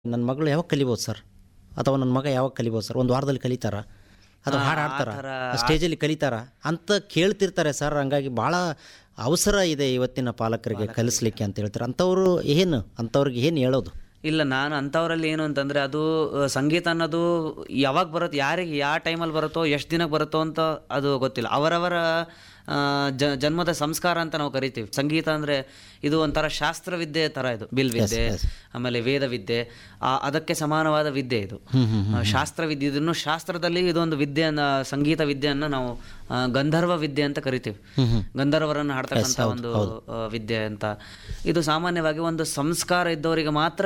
ನನ್ನ ಮಗಳು ಯಾವಾಗ ಕಲಿಬೋದು ಸರ್ ಅಥವಾ ನನ್ನ ಮಗ ಯಾವಾಗ ಕಲಿಬೋದು ಸರ್ ಒಂದು ವಾರದಲ್ಲಿ ಕಲಿತಾರ ಅಥವಾ ಹಾಡು ಹಾಡ್ತಾರ ಸ್ಟೇಜಲ್ಲಿ ಕಲಿತಾರ ಅಂತ ಕೇಳ್ತಿರ್ತಾರೆ ಸರ್ ಹಂಗಾಗಿ ಭಾಳ ಅವಸರ ಇದೆ ಇವತ್ತಿನ ಪಾಲಕರಿಗೆ ಕಲಿಸ್ಲಿಕ್ಕೆ ಅಂತ ಹೇಳ್ತಾರೆ ಅಂಥವ್ರು ಏನು ಅಂಥವ್ರಿಗೆ ಏನು ಹೇಳೋದು ಇಲ್ಲ ನಾನು ಅಂಥವ್ರಲ್ಲಿ ಏನು ಅಂತಂದರೆ ಅದು ಆ, ಸಂಗೀತ ಅನ್ನೋದು ಯಾವಾಗ ಬರುತ್ತೆ ಯಾರಿಗೆ ಯಾವ ಟೈಮಲ್ಲಿ ಬರುತ್ತೋ ಎಷ್ಟು ದಿನಕ್ಕೆ ಬರುತ್ತೋ ಅಂತ ಅದು ಗೊತ್ತಿಲ್ಲ ಅವರವರ ಆ, ಜ ಜನ್ಮದ ಸಂಸ್ಕಾರ ಅಂತ ನಾವು ಕರಿತೀವಿ ಸಂಗೀತ ಅಂದರೆ ಇದು ಒಂಥರ ಶಾಸ್ತ್ರವಿದ್ಯೆ ಥರ ಇದು ಬಿಲ್ ವಿದ್ಯೆ ಆಮೇಲೆ ವೇದ ವಿದ್ಯೆ ಆ, ಅದಕ್ಕೆ ಸಮಾನವಾದ ವಿದ್ಯೆ ಇದು ಆ, ಶಾಸ್ತ್ರವಿದ್ಯೆ ಇದನ್ನು ಶಾಸ್ತ್ರದಲ್ಲಿ ಇದೊಂದು ವಿದ್ಯೆಯನ್ನು ಸಂಗೀತ ವಿದ್ಯೆಯನ್ನು ನಾವು ಆ, ಗಂಧರ್ವ ವಿದ್ಯೆ ಅಂತ ಕರಿತೀವಿ ಗಂಧರ್ವರನ್ನು ಹಾಡ್ತಕ್ಕಂಥ ಒಂದು ಆ, ವಿದ್ಯೆ ಅಂತ ಇದು ಸಾಮಾನ್ಯವಾಗಿ ಒಂದು ಸಂಸ್ಕಾರ ಇದ್ದವರಿಗೆ ಮಾತ್ರ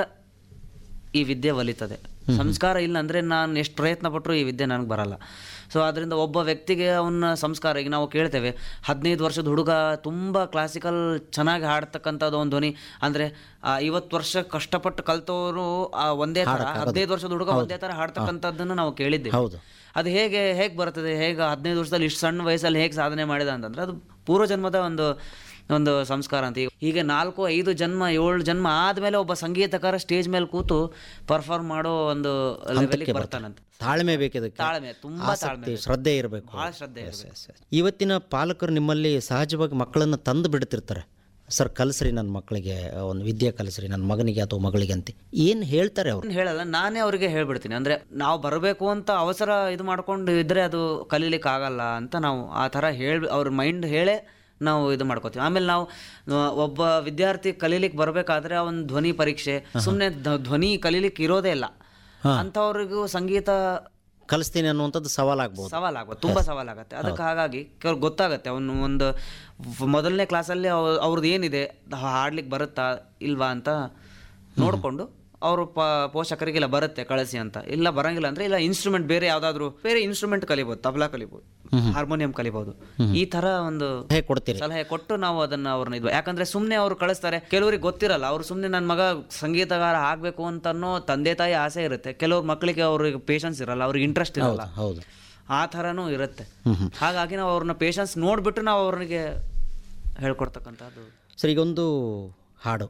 ಈ ವಿದ್ಯೆ ಒಲಿತದೆ ಸಂಸ್ಕಾರ ಇಲ್ಲ ಅಂದರೆ ನಾನು ಎಷ್ಟು ಪ್ರಯತ್ನ ಪಟ್ಟರು ಈ ವಿದ್ಯೆ ನನಗೆ ಬರಲ್ಲ ಸೊ ಅದರಿಂದ ಒಬ್ಬ ವ್ಯಕ್ತಿಗೆ ಅವನ ಸಂಸ್ಕಾರ ಈಗ ನಾವು ಕೇಳ್ತೇವೆ ಹದಿನೈದು ವರ್ಷದ ಹುಡುಗ ತುಂಬ ಕ್ಲಾಸಿಕಲ್ ಚೆನ್ನಾಗಿ ಹಾಡ್ತಕ್ಕಂಥದ್ದು ಒಂದು ಧ್ವನಿ ಅಂದರೆ ಐವತ್ತು ವರ್ಷ ಕಷ್ಟಪಟ್ಟು ಕಲ್ತವರು ಆ ಒಂದೇ ಥರ ಹದಿನೈದು ವರ್ಷದ ಹುಡುಗ ಒಂದೇ ಥರ ಹಾಡ್ತಕ್ಕಂಥದ್ದನ್ನು ನಾವು ಕೇಳಿದ್ದೇವೆ ಹೌದು ಅದು ಹೇಗೆ ಹೇಗೆ ಬರ್ತದೆ ಹೇಗೆ ಹದಿನೈದು ವರ್ಷದಲ್ಲಿ ಇಷ್ಟು ಸಣ್ಣ ವಯಸ್ಸಲ್ಲಿ ಹೇಗೆ ಸಾಧನೆ ಮಾಡಿದ ಅಂತಂದ್ರೆ ಅದು ಪೂರ್ವಜನ್ಮದ ಒಂದು ಒಂದು ಸಂಸ್ಕಾರ ಅಂತ ಈಗ ಹೀಗೆ ನಾಲ್ಕು ಐದು ಜನ್ಮ ಏಳು ಜನ್ಮ ಆದಮೇಲೆ ಒಬ್ಬ ಸಂಗೀತಕಾರ ಸ್ಟೇಜ್ ಮೇಲೆ ಕೂತು ಪರ್ಫಾರ್ಮ್ ಮಾಡೋ ಒಂದು ಲೆವೆಲಿಗೆ ಬರ್ತಾನಂತ ತಾಳ್ಮೆ ಬೇಕಿದಕ್ಕೆ ತಾಳ್ಮೆ ತುಂಬಾ ತಾಳ್ಮೆ ಆಸಕ್ತಿ ಶ್ರದ್ಧೆ ಇರಬೇಕು ಭಾಳ ಶ್ರದ್ಧೆ ಇರ್ಬೇಕು. ಇವತ್ತಿನ ಪಾಲಕರು ನಿಮ್ಮಲ್ಲಿ ಸಹಜವಾಗಿ ಮಕ್ಕಳನ್ನು ತಂದು ಬಿಡ್ತಿರ್ತಾರೆ ಸರ್ ಕಲಿಸ್ರಿ ನನ್ನ ಮಕ್ಕಳಿಗೆ ಒಂದು ವಿದ್ಯೆ ಕಲಿಸ್ರಿ ನನ್ನ ಮಗನಿಗೆ ಅಥವಾ ಮಗಳಿಗೆ ಅಂತ ಏನು ಹೇಳ್ತಾರೆ ಅವರು ನಾನು ಹೇಳಲ್ಲ ನಾನೇ ಅವರಿಗೆ ಹೇಳ್ಬಿಡ್ತೀನಿ ಅಂದರೆ ನಾವು ಬರಬೇಕು ಅಂತ ಅವಸರ ಇದು ಮಾಡ್ಕೊಂಡು ಇದ್ರೆ ಅದು ಕಲೀಲಿಕ್ಕೆ ಆಗಲ್ಲ ಅಂತ ನಾವು ಆ ಥರ ಹೇಳಿ ಅವ್ರ ಮೈಂಡ್ ಹೇಳೇ ನಾವು ಇದು ಮಾಡ್ಕೋತೀವಿ ಆಮೇಲೆ ನಾವು ಆ, ಒಬ್ಬ ವಿದ್ಯಾರ್ಥಿ ಕಲೀಲಿಕ್ಕೆ ಬರಬೇಕಾದ್ರೆ ಅವನ ಧ್ವನಿ ಪರೀಕ್ಷೆ ಸುಮ್ಮನೆ ಧ್ವನಿ ಕಲೀಲಿಕ್ಕೆ ಇರೋದೇ ಇಲ್ಲ ಅಂಥವ್ರಿಗೂ ಸಂಗೀತ ಕಲಿಸ್ತೀನಿ ಅನ್ನುವಂಥದ್ದು ಸವಾಲಾಗ್ಬೋದು ಸವಾಲಾಗ್ಬೋದು ತುಂಬ ಸವಾಲಾಗತ್ತೆ ಅದಕ್ಕೆ ಹಾಗಾಗಿ ಕೆಲವ್ರು ಗೊತ್ತಾಗತ್ತೆ ಅವನು ಒಂದು ಫ- ಮೊದಲನೇ ಕ್ಲಾಸಲ್ಲಿ ಅವ್ ಅವ್ರದ್ದು ಏನಿದೆ ಹಾಡ್ಲಿಕ್ಕೆ ಬರುತ್ತಾ ಇಲ್ವಾ ಅಂತ ನೋಡಿಕೊಂಡು ಅವರು ಪ ಪೋಷಕರಿಗೆಲ್ಲ ಬರುತ್ತೆ ಕಳಿಸಿ ಅಂತ ಇಲ್ಲ ಬರಂಗಿಲ್ಲ ಅಂದ್ರೆ ಇಲ್ಲ ಇನ್ಸ್ಟ್ರೂಮೆಂಟ್ ಬೇರೆ ಯಾವ್ದಾದ್ರು ಬೇರೆ ಇನ್ಸ್ಟ್ರೂಮೆಂಟ್ ಕಲಿಬೋದು ತಬಲಾ ಕಲಿಬೋದು ಹಾರ್ಮೋನಿಯಂ ಕಲಿಬೋದು ಈ ತರ ಒಂದು ಹೇಗೆ ಕೊಡ್ತೀರಿ ಸಲಹೆ ಕೊಟ್ಟು ನಾವು ಅದನ್ನ ಅವ್ರನ್ನ ಇದು ಯಾಕಂದ್ರೆ ಸುಮ್ಮನೆ ಅವ್ರು ಕಳಿಸ್ತಾರೆ ಕೆಲವರಿಗೆ ಗೊತ್ತಿರಲ್ಲ ಅವ್ರು ಸುಮ್ಮನೆ ನನ್ನ ಮಗ ಸಂಗೀತಗಾರ ಆಗ್ಬೇಕು ಅಂತ ಅನ್ನೋ ತಂದೆ ತಾಯಿ ಆಸೆ ಇರುತ್ತೆ ಕೆಲವ್ರ ಮಕ್ಕಳಿಗೆ ಅವ್ರಿಗೆ ಪೇಷನ್ಸ್ ಇರಲ್ಲ ಅವ್ರಿಗೆ ಇಂಟ್ರೆಸ್ಟ್ ಇರಲ್ಲ ಹೌದು ಆ ಥರನೂ ಇರುತ್ತೆ ಹಾಗಾಗಿ ನಾವು ಅವ್ರನ್ನ ಪೇಷನ್ಸ್ ನೋಡ್ಬಿಟ್ಟು ನಾವು ಅವ್ರಿಗೆ ಹೇಳ್ಕೊಡ್ತಕ್ಕಂಥದ್ದು ಸರ್ ಈಗೊಂದು ಹಾಡು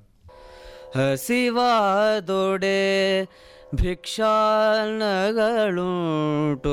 ಹಸಿವಾದೊಡೆ ಭಿಕ್ಷಾನಗಳುಂಟು